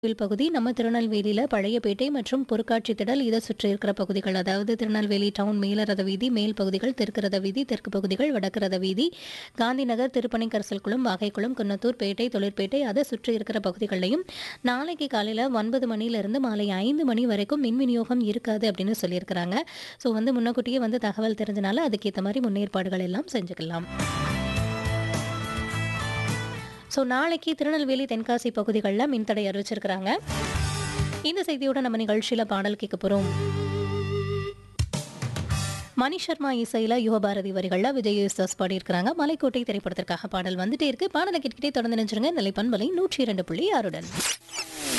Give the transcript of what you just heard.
கோவில் பகுதி நம்ம திருநெல்வேலியில் பழையப்பேட்டை மற்றும் பொருட்காட்சி திடல் இதை சுற்றி இருக்கிற பகுதிகள் அதாவது திருநெல்வேலி டவுன் மேலரத வீதி மேல் பகுதிகள் தெற்கு ரத வீதி தெற்கு பகுதிகள் வடக்கு ரத வீதி காந்திநகர் திருப்பணிக்கரசல் குளம் வாகைக்குளம் குன்னத்தூர் பேட்டை தொழிற்பேட்டை அதை சுற்றி இருக்கிற பகுதிகளிலையும் நாளைக்கு காலையில் ஒன்பது மணியிலிருந்து மாலை ஐந்து மணி வரைக்கும் மின் விநியோகம் இருக்காது அப்படின்னு சொல்லியிருக்கிறாங்க ஸோ வந்து முன்னக்கூட்டியே வந்து தகவல் தெரிஞ்சனால அதுக்கேற்ற மாதிரி முன்னேற்பாடுகள் எல்லாம் செஞ்சுக்கலாம் ஸோ நாளைக்கு திருநெல்வேலி தென்காசி பகுதிகளில் மின்தடை அறிவிச்சிருக்கிறாங்க இந்த செய்தியோட நம்ம நிகழ்ச்சியில் பாடல் கேட்க போகிறோம் மணி சர்மா இசையில் யுவபாரதி வரிகளில் விஜய் யேசுதாஸ் பாடியிருக்கிறாங்க மலைக்கோட்டை திரைப்படத்திற்காக பாடல் வந்துட்டே இருக்கு பாடலை கேட்டுக்கிட்டே தொடர்ந்து நினைச்சிருங்க நிலை பண்பலை நூற்றி இரண்டு புள்ளி ஆறுடன்